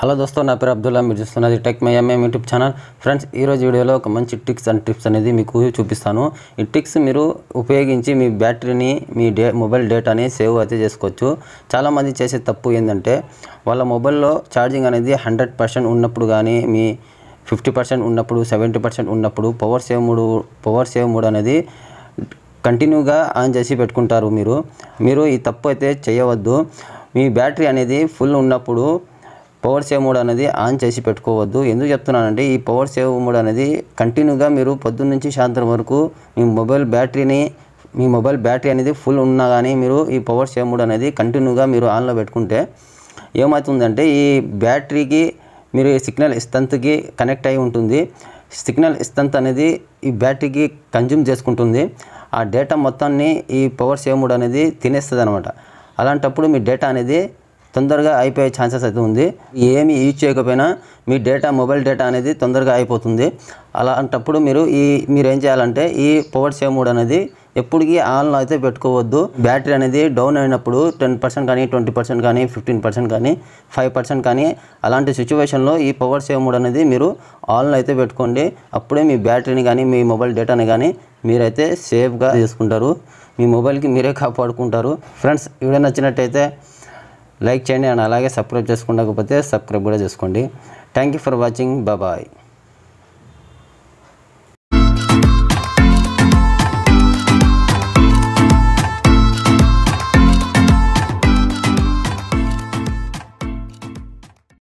hello దోస్తో నా పేరు అబ్దుల్లా మీరు చూస్తున్నది tech my MM YouTube channel friends ఈ రోజు వీడియోలో ఒక మంచి ట్రిక్స్ అండ్ టిప్స్ అనేది మీకు చూపిస్తాను ఈ ట్రిక్స్ మీరు ఉపయోగించి మీ బ్యాటరీని మీ డే మొబైల్ డేటాని సేవ్ అయితే చేసుకోవచ్చు చాలామంది చేసే తప్పు ఏంటంటే వాళ్ళ మొబైల్లో ఛార్జింగ్ అనేది హండ్రెడ్ పర్సెంట్ ఉన్నప్పుడు కానీ మీ ఫిఫ్టీ పర్సెంట్ ఉన్నప్పుడు సెవెంటీ పర్సెంట్ ఉన్నప్పుడు power save mode power save mode అనేది కంటిన్యూగా ఆన్ చేసి పెట్టుకుంటారు మీరు మీరు ఈ తప్పు అయితే చేయవద్దు మీ బ్యాటరీ అనేది ఫుల్ ఉన్నప్పుడు పవర్ సేవ్ మోడ్ అనేది ఆన్ చేసి పెట్టుకోవద్దు ఎందుకు చెప్తున్నానంటే ఈ పవర్ సేవ్ మోడ్ అనేది కంటిన్యూగా మీరు పొద్దున్న నుంచి సాయంత్రం వరకు మీ మొబైల్ బ్యాటరీని మీ మొబైల్ బ్యాటరీ అనేది ఫుల్ ఉన్నా కానీ మీరు ఈ పవర్ సేవ్ మోడ్ అనేది కంటిన్యూగా మీరు ఆన్లో పెట్టుకుంటే ఏమవుతుందంటే ఈ బ్యాటరీకి మీరు ఈ సిగ్నల్ స్తంత్కి కనెక్ట్ అయి ఉంటుంది సిగ్నల్ స్తంత్ అనేది ఈ బ్యాటరీకి కన్జ్యూమ్ చేసుకుంటుంది ఆ డేటా మొత్తాన్ని ఈ పవర్ సేవ్ మోడ్ అనేది తినేస్తుంది అనమాట అలాంటప్పుడు మీ డేటా అనేది తొందరగా అయిపోయే ఛాన్సెస్ అయితే ఉంది ఏమి యూజ్ చేయకపోయినా మీ డేటా మొబైల్ డేటా అనేది తొందరగా అయిపోతుంది అలాంటప్పుడు మీరు ఈ మీరు ఏం చేయాలంటే ఈ పవర్ సేవ్ మోడ్ అనేది ఎప్పటికీ ఆన్లో అయితే పెట్టుకోవద్దు బ్యాటరీ అనేది డౌన్ అయినప్పుడు టెన్ పర్సెంట్ కానీ ట్వంటీ పర్సెంట్ కానీ ఫిఫ్టీన్ పర్సెంట్ కానీ ఫైవ్ పర్సెంట్ కానీ అలాంటి సిచ్యువేషన్లో ఈ పవర్ సేవ్ మోడ్ అనేది మీరు ఆన్లో అయితే పెట్టుకోండి అప్పుడే మీ బ్యాటరీని కానీ మీ మొబైల్ డేటాని కానీ మీరైతే సేఫ్గా చేసుకుంటారు మీ మొబైల్కి మీరే కాపాడుకుంటారు ఫ్రెండ్స్ వీడియో నచ్చినట్టయితే లైక్ చేయండి అండ్ అలాగే సబ్స్క్రైబ్ చేసుకోకపోతే సబ్స్క్రైబ్ కూడా చేసుకోండి thank you for watching bye